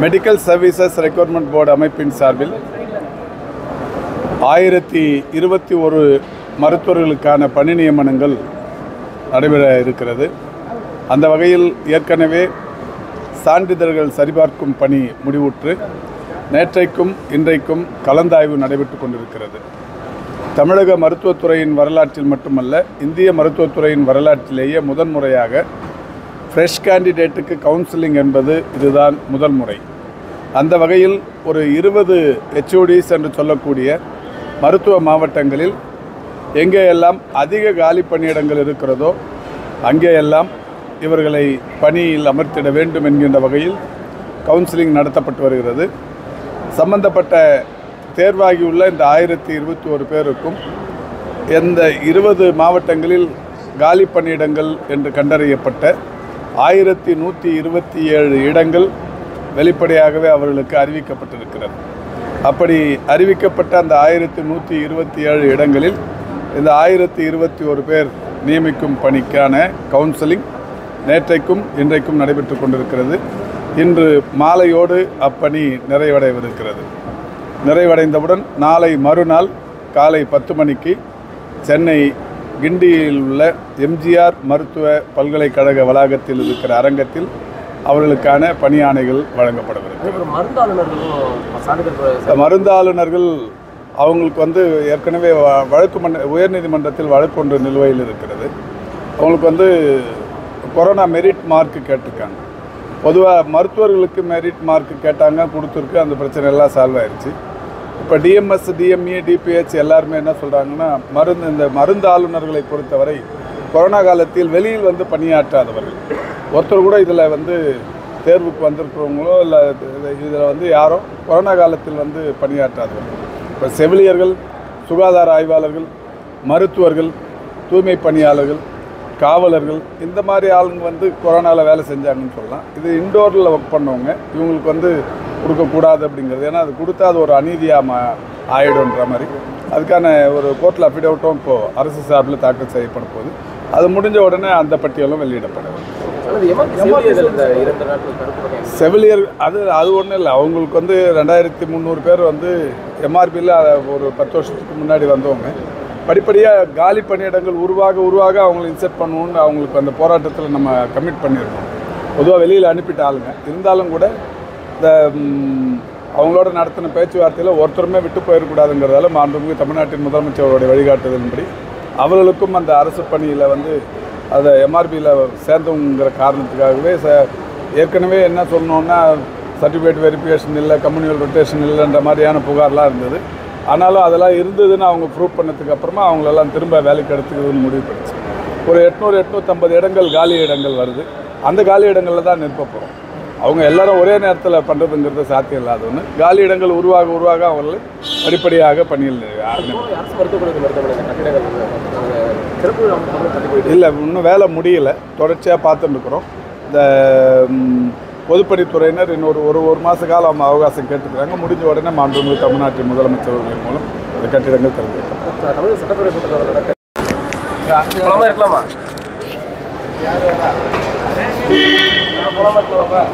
Medical services recruitment board அமைப்பின் சார்பில் ஆயிரத்தி இருபத்தி ஒரு மருத்துவர்களுக்கான பணி நியமனங்கள் நடைபெற இருக்கிறது அந்த வகையில் ஏற்கனவே சான்றிதழ்கள் சரிபார்க்கும் பணி முடிவுற்று நேற்றைக்கும் இன்றைக்கும் கலந்தாய்வு நடைபெற்று கொண்டிருக்கிறது தமிழக மருத்துவத்துறையின் வரலாற்றில் மட்டுமல்ல இந்திய மருத்துவத்துறையின் வரலாற்றிலேயே முதன்முறையாக ஃப்ரெஷ் கேண்டிடேட்டுக்கு கவுன்சிலிங் என்பது இதுதான் முதல் முறை அந்த வகையில் ஒரு இருபது ஹெச்ஓடிஸ் என்று சொல்லக்கூடிய மருத்துவ மாவட்டங்களில் எங்கேயெல்லாம் அதிக காலி பணியிடங்கள் இருக்கிறதோ அங்கேயெல்லாம் இவர்களை பணியில் அமர்த்திட வேண்டும் என்கின்ற வகையில் கவுன்சிலிங் நடத்தப்பட்டு வருகிறது சம்பந்தப்பட்ட தேர்வாகியுள்ள இந்த ஆயிரத்தி இருபத்தி ஒரு பேருக்கும் எந்த இருபது மாவட்டங்களில் காலி பணியிடங்கள் என்று கண்டறியப்பட்ட ஆயிரத்தி நூற்றி இருபத்தி ஏழு இடங்கள் வெளிப்படையாகவே அவர்களுக்கு அறிவிக்கப்பட்டிருக்கிறது அப்படி அறிவிக்கப்பட்ட அந்த ஆயிரத்தி நூற்றி இருபத்தி ஏழு இடங்களில் இந்த ஆயிரத்தி இருபத்தி ஒரு பேர் நியமிக்கும் பணிக்கான கவுன்சிலிங் நேற்றைக்கும் இன்றைக்கும் நடைபெற்று கொண்டிருக்கிறது இன்று மாலையோடு அப்பணி நிறைவடைவிருக்கிறது நிறைவடைந்தவுடன் நாளை மறுநாள் காலை பத்து மணிக்கு சென்னை கிண்டியில் உள்ள எம்ஜிஆர் மருத்துவ பல்கலைக்கழக வளாகத்தில் இருக்கிற அரங்கத்தில் அவர்களுக்கான பணியாணைகள் வழங்கப்படவிருக்கிறது அதே போல மருந்தாளுநர்களும் சான்றிதழ் இந்த மருந்தாளுநர்கள் அவங்களுக்கு வந்து ஏற்கனவே வ- வழக்கு மன்ற உயர்நீதிமன்றத்தில் வழக்கு ஒன்று நிலுவையில் இருக்கிறது அவங்களுக்கு வந்து கொரோனா மெரிட் மார்க் கேட்டிருக்காங்க பொதுவாக மருத்துவர்களுக்கு மெரிட் மார்க் கேட்டாங்க கொடுத்துருக்கு அந்த பிரச்சனை எல்லாம் சால்வ் ஆயிடுச்சு இப்போ டிஎம்எஸ் டிஎம்இ டிபிஹெச் எல்லாருமே என்ன சொல்கிறாங்கன்னா மருந்து இந்த மருந்து ஆளுநர்களை பொறுத்தவரை கொரோனா காலத்தில் வெளியில் வந்து பணியாற்றாதவர்கள் ஒருத்தர் கூட இதில் வந்து தேர்வுக்கு வந்திருக்கிறவங்களோ இல்லை இதில் வந்து யாரோ கொரோனா காலத்தில் வந்து பணியாற்றாதவர்கள் இப்போ செவிலியர்கள் சுகாதார ஆய்வாளர்கள் மருத்துவர்கள் தூய்மை பணியாளர்கள் காவலர்கள் இந்த மாதிரி ஆளுங்க வந்து கொரோனாவில் வேலை செஞ்சாங்கன்னு சொல்லலாம் இது இண்டோரில் ஒர்க் பண்ணவங்க இவங்களுக்கு வந்து கொடுக்கக்கூடாது அப்படிங்கிறது ஏன்னா அது கொடுத்தா அது ஒரு அநீதியாக மா ஆயிடும்ன்ற மாதிரி அதுக்கான ஒரு கோர்ட்டில் அஃபிடவிட்டும் இப்போது அரசு சார்பில் தாக்கல் செய்யப்பட போகுது அது முடிஞ்ச உடனே அந்த பட்டியலும் வெளியிடப்படும் அல்லது எமர்ஜென்சி செவிலியர்கள் இந்த இரண்டு நாட்கள் தடுப்பு பணி செவிலியர் அது அது ஒன்றும் இல்லை அவங்களுக்கு வந்து ரெண்டாயிரத்தி முந்நூறு பேர் வந்து எம்ஆர்பியில் ஒரு பத்து வருஷத்துக்கு முன்னாடி வந்தவங்க படிப்படியாக காலி பணியிடங்கள் உருவாக உருவாக அவங்களை இன்செர்ட் பண்ணுவோம்னு அவங்களுக்கு அந்த போராட்டத்தில் நம்ம கமிட் பண்ணியிருக்கோம் பொதுவாக வெளியில் அனுப்பிட்ட ஆளுங்க இருந்தாலும் கூட இந்த ம், அவங்களோட நடத்தின பேச்சுவார்த்தையில் ஒருத்தருமே விட்டு போயிடக்கூடாதுங்கிறதால மாண்புமிகு தமிழ்நாட்டின் முதலமைச்சருடைய வழிகாட்டுதலின்படி அவர்களுக்கும் அந்த அரசு பணியில் வந்து அதை எம்ஆர்பியில் சேர்ந்தவங்கிற காரணத்துக்காகவே ச ஏற்கனவே என்ன சொன்னோன்னா சர்டிஃபிகேட் வெரிஃபிகேஷன் இல்லை கம்யூனியல் ரொட்டேஷன் இல்லைன்ற மாதிரியான புகார்லாம் இருந்தது ஆனாலும் அதெல்லாம் இருந்ததுன்னு அவங்க ப்ரூவ் பண்ணதுக்கு அப்புறமா அவங்களெல்லாம் திரும்ப வேலைக்கு எடுத்துக்கிறதுன்னு முடிவு பண்ணிச்சு ஒரு எட்நூறு எட்நூற்றம்பது இடங்கள் காலி இடங்கள் வருது அந்த காலி இடங்களில் தான் நிற்ப போகிறோம் அவங்க எல்லாரும் ஒரே நேரத்தில் பண்ணுறதுங்கிறது சாத்தியம் இல்லாத ஒன்று காலி இடங்கள் உருவாக உருவாக அவங்களை படிப்படியாக பணியில் நிறுவ- அரசு மருத்துவக் கல்லூரி மருத்துவமனை இந்த கட்டிடங்கள் நாங்கள் சிறப்பு அம்சங்களும் தள்ளி போயிட்டு இல்லை இன்னும் வேலை முடியல தொடர்ச்சியாக பார்த்துட்டு இருக்கிறோம் இந்த ம், பொதுப்பணித்துறையினர் இன்னொரு ஒரு ஒரு மாத காலம் அவகாசம் கேட்டுக்கிறாங்க முடிஞ்ச உடனே மாண்புமிகு தமிழ்நாட்டின் முதலமைச்சர்கள் மூலம் இந்த கட்டிடங்கள் திறந்து வைக்கப்படும். தமிழக சட்டப்பேரவை கூட்டத்தில் நடக்க போலாமா இருக்கலாமா போலாமா இருக்கலாமா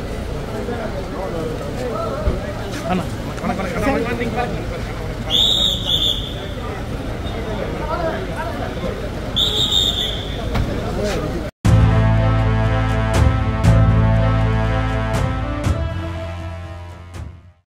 அண்ணா வணக்கம் வணக்கம் வணக்கம்